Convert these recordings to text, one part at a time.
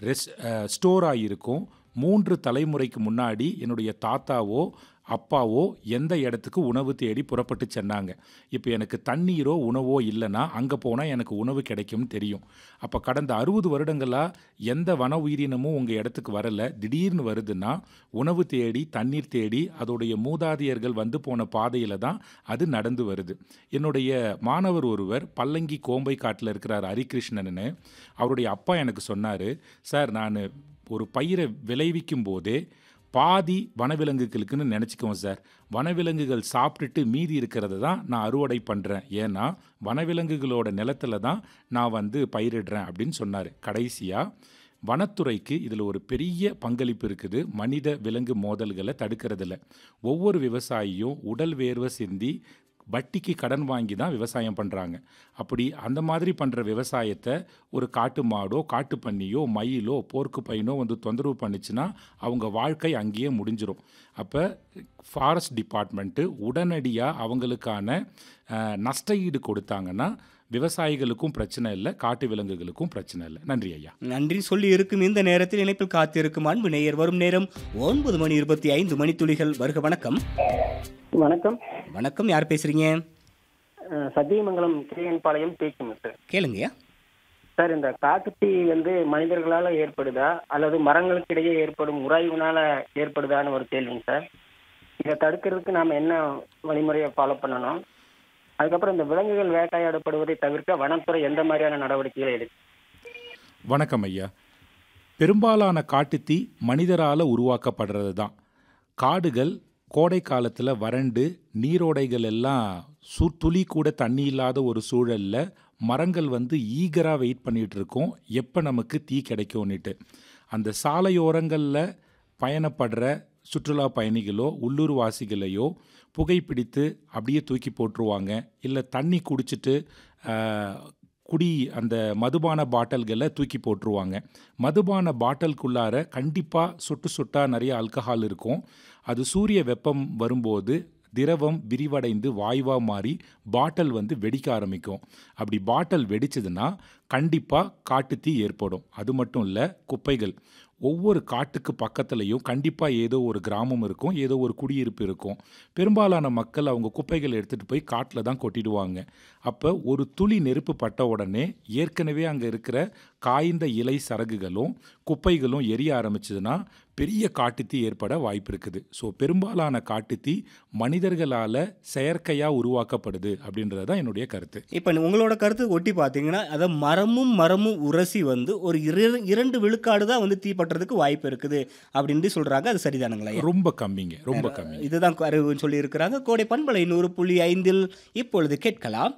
ரெஸ் store ஆகியிருக்கும் மூன்று தலைமுறைக்கு முன்னாடி என்னுடைய தாத்தாவோ அப்பாவோ எந்த இடத்துக்கு உணவு தேடி புறப்பட்டு சென்னாங்க இப்போ எனக்கு தண்ணீரோ உணவோ இல்லைன்னா அங்கே போனால் எனக்கு உணவு கிடைக்கும்னு தெரியும் அப்போ கடந்த அறுபது வருடங்களாக எந்த வன உயிரினமும் உங்கள் இடத்துக்கு வரல திடீர்னு வருதுன்னா உணவு தேடி தண்ணீர் தேடி அதோடைய மூதாதையர்கள் வந்து போன பாதையில் தான் அது நடந்து வருது என்னுடைய மாணவர் ஒருவர் பல்லங்கி கோம்பை காட்டில் இருக்கிறார் ஹரிகிருஷ்ணன்னு அவருடைய அப்பா எனக்கு சொன்னார் சார் நான் ஒரு பயிரை விளைவிக்கும் போதே பாதி வனவிலங்குகளுக்குன்னு நினச்சிக்குவோம் சார் வனவிலங்குகள் சாப்பிட்டுட்டு மீதி இருக்கிறத தான் நான் அறுவடை பண்ணுறேன் ஏன்னா வனவிலங்குகளோட நிலத்துல தான் நான் வந்து பயிரிடுறேன் அப்படின்னு சொன்னார் கடைசியாக வனத்துறைக்கு இதில் ஒரு பெரிய பங்களிப்பு இருக்குது மனித விலங்கு மோதல்களை தடுக்கிறதுல ஒவ்வொரு விவசாயியும் உடல் வேர்வை சிந்தி வட்டிக்கு கடன் வாங்கி தான் விவசாயம் பண்ணுறாங்க அப்படி அந்த மாதிரி பண்ணுற விவசாயத்தை ஒரு காட்டு மாடோ காட்டு பன்னியோ மயிலோ போர்க்கு பையனோ வந்து தொந்தரவு பண்ணுச்சுன்னா அவங்க வாழ்க்கை அங்கேயே முடிஞ்சிடும் அப்போ ஃபாரஸ்ட் டிபார்ட்மெண்ட்டு உடனடியாக அவங்களுக்கான அஹ், நஷ்ட ஈடு கொடுத்தாங்கன்னா விவசாயிகளுக்கும் பிரச்சனை இல்லை காட்டு விலங்குகளுக்கும் பிரச்சனை இல்லை நன்றி ஐயா நன்றி சொல்லி இருக்கும் இந்த நேரத்தில் இணைப்பில் காத்திருக்கும் அன்பு நேயர் வரும் நேரம் ஒன்பது மணி இருபத்தி ஐந்து மணித்துளிகள் வருக வணக்கம் வணக்கம் வணக்கம் யார் பேசுறீங்க அஹ் சத்தியமங்கலம் கேஎன் பாளையம் பேச்சுங்க சார் கேளுங்கய்யா சார் இந்த காட்டுத்தீ வந்து மனிதர்களால ஏற்படுதா அல்லது மரங்களுக்கு இடையே ஏற்படும் உராய்வுனால ஏற்படுதான்னு ஒரு கேள்விங்க சார் இதை தடுக்கிறதுக்கு நாம என்ன வழிமுறையை ஃபாலோ பண்ணணும் அதுக்கப்புறம் இந்த விலங்குகள் வேட்டையாடப்படுவதை தவிர்க்க வனத்துறை எந்த மாதிரியான நடவடிக்கைகளை எடுக்கும் வணக்கம் ஐயா பெரும்பாலான காட்டுத்தீ மனிதரால் உருவாக்கப்படுறது தான் காடுகள் கோடை காலத்தில் வறண்டு நீரோடைகள் எல்லாம் சு துளி கூட தண்ணி இல்லாத ஒரு சூழலில் மரங்கள் வந்து ஈகராக வெயிட் பண்ணிட்டு இருக்கோம் எப்போ நமக்கு தீ கிடைக்கும்னுட்டு அந்த சாலையோரங்களில் பயணப்படுற சுற்றுலா பயணிகளோ உள்ளூர் வாசிகளையோ புகைப்பிடித்து அப்படியே தூக்கி போட்டுருவாங்க இல்லை தண்ணி குடிச்சிட்டு ஆஹ், குடி அந்த மதுபான பாட்டில்களை தூக்கி போட்டுருவாங்க மதுபான பாட்டிலுக்குள்ளார கண்டிப்பாக சொட்டு சொட்டாக நிறைய ஆல்கஹால் இருக்கும் அது சூரிய வெப்பம் வரும்போது திரவம் விரிவடைந்து வாயுவாக மாறி பாட்டில் வந்து வெடிக்க ஆரம்பிக்கும் அப்படி பாட்டில் வெடிச்சதுன்னா கண்டிப்பாக காட்டுத்தீ ஏற்படும் அது மட்டும் இல்லை குப்பைகள் ஒவ்வொரு காட்டுக்கு பக்கத்துலேயும் கண்டிப்பாக ஏதோ ஒரு கிராமம் இருக்கும் ஏதோ ஒரு குடியிருப்பு இருக்கும் பெரும்பாலான மக்கள் அவங்க குப்பைகளை எடுத்துகிட்டு போய் காட்டில் தான் கொட்டிடுவாங்க அப்போ ஒரு துளி நெருப்பு பட்ட உடனே ஏற்கனவே அங்கே இருக்கிற காய்ந்த இலை சரகுகளும் குப்பைகளும் எரிய ஆரம்பிச்சதுன்னா பெரிய காட்டுத்தீ ஏற்பட வாய்ப்பு இருக்குது ஸோ பெரும்பாலான காட்டுத்தீ மனிதர்களால் செயற்கையாக உருவாக்கப்படுது அப்படின்றது தான் என்னுடைய கருத்து இப்போ உங்களோட கருத்து ஒட்டி பார்த்தீங்கன்னா அதை மரமும் மரமும் உரசி வந்து ஒரு இர- இரண்டு விழுக்காடு தான் வந்து தீப்பற்றதுக்கு வாய்ப்பு இருக்குது அப்படின்னு சொல்றாங்க அது சரிதானுங்களா ஐயா? ரொம்ப கம்மிங்க ரொம்ப கம்மி இதுதான் அறிவுன்னு சொல்லி இருக்கிறாங்க கோடை பண்பலை நூறு புள்ளி ஐந்தில் இப்பொழுது கேட்கலாம்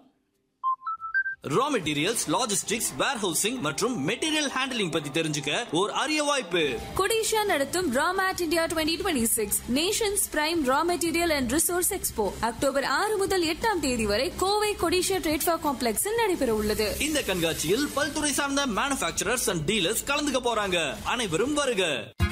ரா மெட்டீரியல்ஸ் லாஜிஸ்டிக்ஸ் வேர்ஹவுசிங் மற்றும் மெட்டீரியல் ஹேண்டலிங் பத்தி தெரிஞ்சுக்க ஒரு அரிய வாய்ப்பு கொடிஷா நடத்தும் RAMET India twenty twenty six nations prime raw material and resource expo October ஆறு முதல் எட்டாம் தேதி வரை கோவை கொடிஷா ட்ரேட்ஃபா காம்ப்ளெக்ஸில் நடைபெற உள்ளது இந்த கண்காட்சியில் பல்துறை சார்ந்த மேனுஃபேக்சரர்ஸ் அண்ட் டீலர்ஸ் கலந்துக்க போறாங்க அனைவரும் வருக